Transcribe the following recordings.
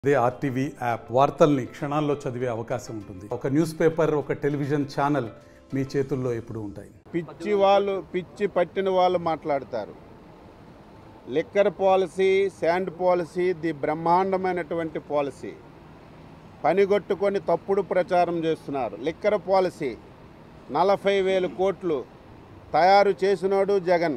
అదే RTV app వార్తల్ని క్షణాల్లో చదివే అవకాశం ఉంటుంది ఒక న్యూస్ పేపర్ ఒక టెలివిజన్ ఛానల్ మీ చేతుల్లో ఎప్పుడూ ఉంటాయి పిచ్చి వాళ్ళు పిచ్చి పట్టిన వాళ్ళు మాట్లాడతారు లిక్కర్ పాలసీ శాండ్ పాలసీ ది బ్రహ్మాండమైనటువంటి పాలసీ పనిగొట్టుకొని తప్పుడు ప్రచారం చేస్తున్నారు లిక్కర్ పాలసీ నలభై వేలు కోట్లు తయారు చేసినోడు జగన్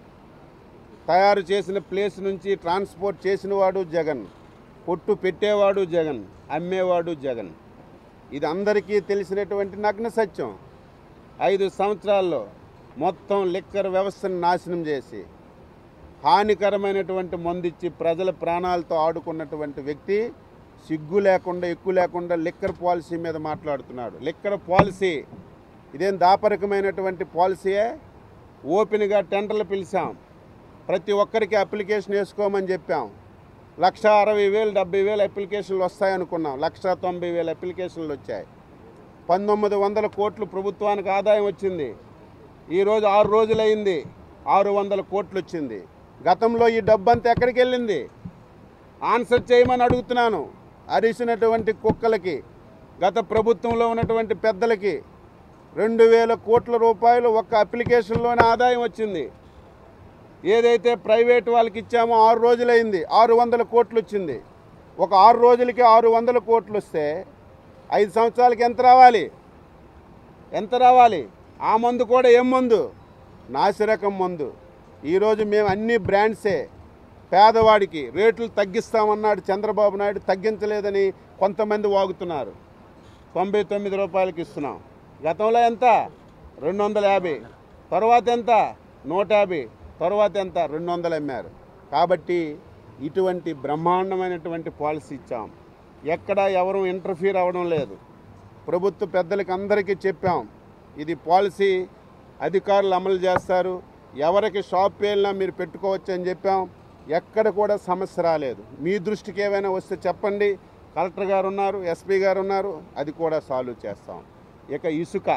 తయారు చేసిన ప్లేస్ నుంచి ట్రాన్స్పోర్ట్ చేసినవాడు జగన్ పొట్టు పెట్టేవాడు జగన్ అమ్మేవాడు జగన్ ఇది అందరికీ తెలిసినటువంటి నగ్న సత్యం ఐదు సంవత్సరాల్లో మొత్తం లిక్కర్ వ్యవస్థను నాశనం చేసి హానికరమైనటువంటి మందిచ్చి ప్రజల ప్రాణాలతో ఆడుకున్నటువంటి వ్యక్తి సిగ్గు లేకుండా ఎక్కువ లేకుండా లిక్కర్ పాలసీ మీద మాట్లాడుతున్నాడు లిక్కర్ పాలసీ ఇదేం దాపరికమైనటువంటి పాలసీయే ఓపెన్గా టెండర్లు పిలిచాం ప్రతి ఒక్కరికి అప్లికేషన్ వేసుకోమని చెప్పాం లక్ష అరవై వేలు డెబ్బై వేలు అప్లికేషన్లు వస్తాయనుకున్నాం లక్ష తొంభై వేలు అప్లికేషన్లు వచ్చాయి పంతొమ్మిది వందల కోట్లు ప్రభుత్వానికి ఆదాయం వచ్చింది ఈరోజు ఆరు రోజులైంది ఆరు వందల కోట్లు వచ్చింది గతంలో ఈ డబ్బంతా ఎక్కడికి వెళ్ళింది ఆన్సర్ చేయమని అడుగుతున్నాను అరిసినటువంటి కుక్కలకి గత ప్రభుత్వంలో ఉన్నటువంటి పెద్దలకి రెండు వేల కోట్ల రూపాయలు ఒక్క అప్లికేషన్లోనే ఆదాయం వచ్చింది ఏదైతే ప్రైవేట్ వాళ్ళకి ఇచ్చామో ఆరు రోజులైంది ఆరు వందల కోట్లు వచ్చింది ఒక ఆరు రోజులకి ఆరు వందల కోట్లు వస్తే ఐదు సంవత్సరాలకి ఎంత రావాలి ఎంత రావాలి ఆ మందు కూడా ఏం మందు నాసిరకం మందు ఈరోజు మేము అన్ని బ్రాండ్సే పేదవాడికి రేట్లు తగ్గిస్తామన్నాడు చంద్రబాబు నాయుడు తగ్గించలేదని కొంతమంది వాగుతున్నారు తొంభై తొమ్మిది రూపాయలకి ఇస్తున్నాం గతంలో ఎంత రెండు వందల యాభై తర్వాత ఎంత నూట యాభై తర్వాత ఎంత రెండు వందలు అమ్మారు కాబట్టి ఇటువంటి బ్రహ్మాండమైనటువంటి పాలసీ ఇచ్చాం ఎక్కడ ఎవరు ఇంటర్ఫీర్ అవ్వడం లేదు ప్రభుత్వ పెద్దలకి అందరికీ చెప్పాం ఇది పాలసీ అధికారులు అమలు చేస్తారు ఎవరికి షాప్ వెళ్ళినా మీరు పెట్టుకోవచ్చు అని చెప్పాం ఎక్కడ కూడా సమస్య రాలేదు మీ దృష్టికి ఏమైనా వస్తే చెప్పండి కలెక్టర్ గారు ఉన్నారు ఎస్పీ గారు ఉన్నారు అది కూడా సాల్వ్ చేస్తాం ఇక ఇసుక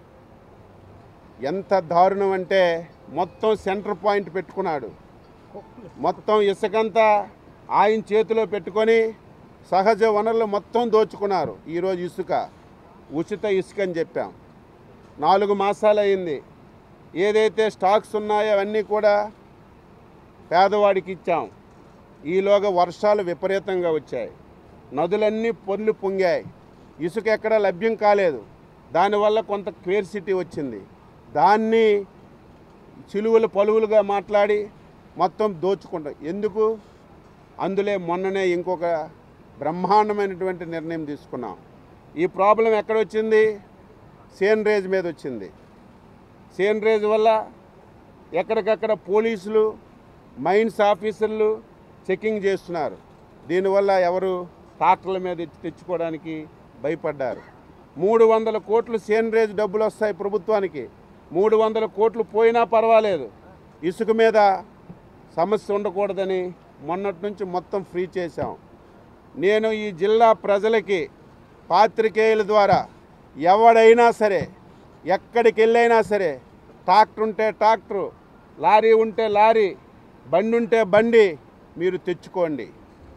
ఎంత దారుణం అంటే మొత్తం సెంటర్ పాయింట్ పెట్టుకున్నాడు మొత్తం ఇసుకంతా ఆయన చేతిలో పెట్టుకొని సహజ వనరులు మొత్తం దోచుకున్నారు ఈరోజు ఇసుక ఉచిత ఇసుక అని చెప్పాం నాలుగు మాసాలు అయింది ఏదైతే స్టాక్స్ ఉన్నాయో అవన్నీ కూడా పేదవాడికి ఇచ్చాం ఈలోగా వర్షాలు విపరీతంగా వచ్చాయి నదులన్నీ పొర్లు పొంగాయి ఇసుక ఎక్కడ లభ్యం కాలేదు దానివల్ల కొంత క్వేర్సిటీ వచ్చింది దాన్ని చిలువలు పలువులుగా మాట్లాడి మొత్తం దోచుకుంటాం ఎందుకు అందులో మొన్ననే ఇంకొక బ్రహ్మాండమైనటువంటి నిర్ణయం తీసుకున్నాం ఈ ప్రాబ్లం ఎక్కడ వచ్చింది సేన్రేజ్ మీద వచ్చింది సేన్రేజ్ వల్ల ఎక్కడికక్కడ పోలీసులు మైన్స్ ఆఫీసర్లు చెకింగ్ చేస్తున్నారు దీనివల్ల ఎవరు ట్రాక్టర్ల మీద ఎత్తి తెచ్చుకోవడానికి భయపడ్డారు మూడు వందల కోట్లు సేన్రేజ్ డబ్బులు వస్తాయి ప్రభుత్వానికి మూడు వందల కోట్లు పోయినా పర్వాలేదు ఇసుక మీద సమస్య ఉండకూడదని మొన్నటి నుంచి మొత్తం ఫ్రీ చేశాం నేను ఈ జిల్లా ప్రజలకి పాత్రికేయుల ద్వారా ఎవడైనా సరే ఎక్కడికి వెళ్ళైనా సరే ట్రాక్టర్ ఉంటే ట్రాక్టరు లారీ ఉంటే లారీ బండి ఉంటే బండి మీరు తెచ్చుకోండి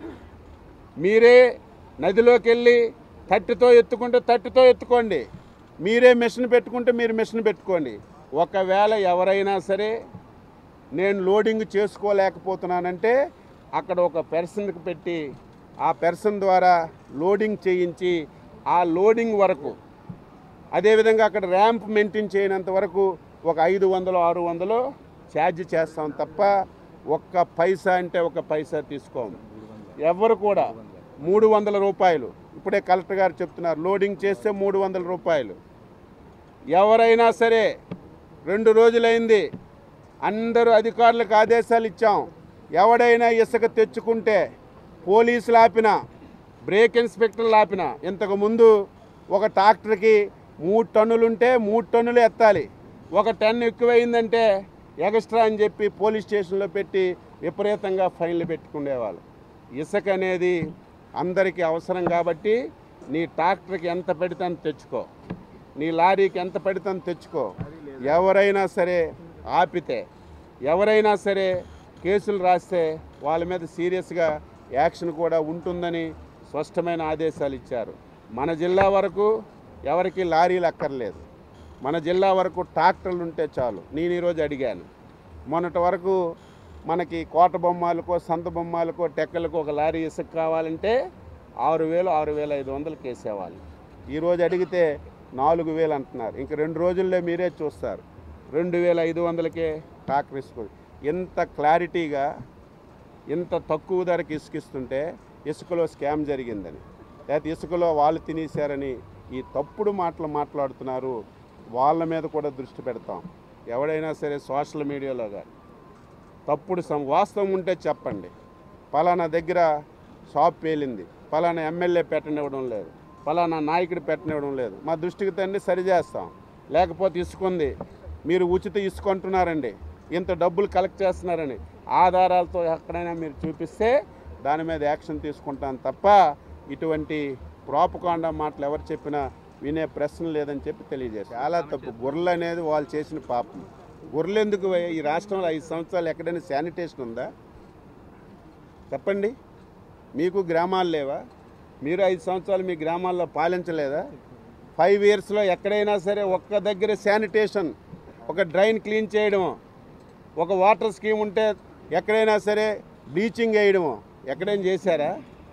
మీరే నదిలోకి వెళ్ళి తట్టితో ఎత్తుకుంటే తట్టితో ఎత్తుకోండి మీరే మిషన్ పెట్టుకుంటే మీరు మిషన్ పెట్టుకోండి ఒకవేళ ఎవరైనా సరే నేను లోడింగ్ చేసుకోలేకపోతున్నానంటే అక్కడ ఒక పెర్సన్కి పెట్టి ఆ పెర్సన్ ద్వారా లోడింగ్ చేయించి ఆ లోడింగ్ వరకు అదేవిధంగా అక్కడ ర్యాంప్ మెయింటైన్ చేయనంత వరకు ఒక ఐదు వందలు ఆరు వందలు ఛార్జ్ చేస్తాం తప్ప ఒక్క పైసా అంటే ఒక పైసా తీసుకోము ఎవరు కూడా మూడు వందల రూపాయలు ఇప్పుడే కలెక్టర్ గారు చెప్తున్నారు లోడింగ్ చేస్తే మూడు వందల రూపాయలు ఎవరైనా సరే రెండు రోజులైంది అందరూ అధికారులకు ఆదేశాలు ఇచ్చాం ఎవడైనా ఇసుక తెచ్చుకుంటే పోలీసులు ఆపినా బ్రేక్ ఇన్స్పెక్టర్లు ఆపినా ఇంతకు ముందు ఒక ట్రాక్టర్కి మూడు టన్నులుంటే మూడు టన్నులు ఎత్తాలి ఒక టన్ను ఎక్కువైందంటే ఎక్స్ట్రా అని చెప్పి పోలీస్ స్టేషన్లో పెట్టి విపరీతంగా ఫైన్లు పెట్టుకునేవాళ్ళు ఇసుక అనేది అందరికీ అవసరం కాబట్టి నీ ట్రాక్టర్కి ఎంత పెడితే అంత తెచ్చుకో నీ లారీకి ఎంత పెడితే అంత తెచ్చుకో ఎవరైనా సరే ఆపితే ఎవరైనా సరే కేసులు రాస్తే వాళ్ళ మీద సీరియస్గా యాక్షన్ కూడా ఉంటుందని స్పష్టమైన ఆదేశాలు ఇచ్చారు మన జిల్లా వరకు ఎవరికి లారీలు అక్కర్లేదు మన జిల్లా వరకు ట్రాక్టర్లు ఉంటే చాలు నేను ఈరోజు అడిగాను మొన్నటి వరకు మనకి కోట బొమ్మాలకో సంత బొమ్మాలకో టెక్కలకో ఒక లారీ ఇసుక కావాలంటే ఆరు వేలు ఆరు వేల ఐదు వందలకి వేసేవాళ్ళు ఈరోజు అడిగితే నాలుగు వేలు అంటున్నారు ఇంక రెండు రోజుల్లో మీరే చూస్తారు రెండు వేల ఐదు వందలకే ట్రాక్టర్ ఇసుక ఎంత క్లారిటీగా ఇంత తక్కువ ధరకి ఇసుకిస్తుంటే ఇసుకలో స్కామ్ జరిగిందని లేకపోతే ఇసుకలో వాళ్ళు తినేశారని ఈ తప్పుడు మాటలు మాట్లాడుతున్నారు వాళ్ళ మీద కూడా దృష్టి పెడతాం ఎవడైనా సరే సోషల్ మీడియాలో కానీ తప్పుడు సం వాస్తవం ఉంటే చెప్పండి పలానా దగ్గర షాప్ పేలింది పలానా ఎమ్మెల్యే పెట్టనివ్వడం లేదు పలానా నాయకుడు పెట్టనివ్వడం లేదు మా దృష్టికి తండ్రి సరిచేస్తాం లేకపోతే ఇసుకుంది మీరు ఉచిత ఇసుకుంటున్నారండి ఇంత డబ్బులు కలెక్ట్ చేస్తున్నారని ఆధారాలతో ఎక్కడైనా మీరు చూపిస్తే దాని మీద యాక్షన్ తీసుకుంటాం తప్ప ఇటువంటి ప్రోపకాండ మాటలు ఎవరు చెప్పినా వినే ప్రశ్న లేదని చెప్పి తెలియజేశారు చాలా తప్పు గొర్రెలు అనేది వాళ్ళు చేసిన పాపం గొర్రెలు ఎందుకు పోయాయి? ఈ రాష్ట్రంలో ఐదు సంవత్సరాలు ఎక్కడైనా శానిటేషన్ ఉందా చెప్పండి మీకు గ్రామాలు లేవా మీరు ఐదు సంవత్సరాలు మీ గ్రామాల్లో పాలించలేదా ఫైవ్ ఇయర్స్లో ఎక్కడైనా సరే ఒక్క దగ్గర శానిటేషన్ ఒక డ్రైన్ క్లీన్ చేయడం ఒక వాటర్ స్కీమ్ ఉంటే ఎక్కడైనా సరే బ్లీచింగ్ వేయడము ఎక్కడైనా చేశారా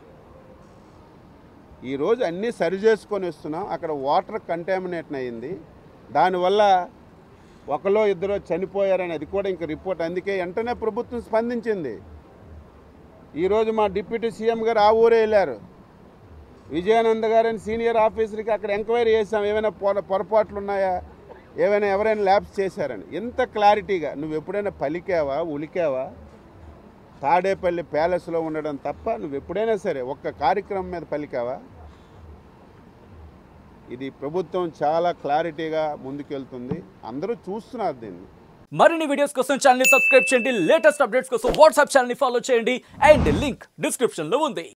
ఈరోజు అన్నీ సరి చేసుకొని వస్తున్నాం అక్కడ వాటర్ కంటామినేషన్ అయ్యింది దానివల్ల ఒకలో ఇద్దరు చనిపోయారని అది కూడా ఇంక రిపోర్ట్ అందుకే వెంటనే ప్రభుత్వం స్పందించింది ఈరోజు మా డిప్యూటీ సీఎం గారు ఆ ఊరే వెళ్ళారు విజయానంద్ గారని సీనియర్ ఆఫీసర్కి అక్కడ ఎంక్వైరీ చేసాం ఏమైనా పొర పొరపాట్లు ఉన్నాయా ఏమైనా ఎవరైనా ల్యాబ్స్ చేశారని ఎంత క్లారిటీగా నువ్వు ఎప్పుడైనా పలికావా ఉలికావా తాడేపల్లి ప్యాలెస్లో ఉండడం తప్ప నువ్వు ఎప్పుడైనా సరే ఒక్క కార్యక్రమం మీద పలికావా ఇది ప్రభుత్వం చాలా క్లారిటీగా ముందుకెళ్తుంది అందరూ చూస్తున్నారు దీన్ని మరిన్ని వీడియోస్ కోసం ఛానల్ ని సబ్స్క్రైబ్ చేయండి లేటెస్ట్ అప్డేట్స్ కోసం వాట్సాప్ ఛానల్ ని ఫాలో చేయండి అండ్ లింక్ డిస్క్రిప్షన్ లో ఉంది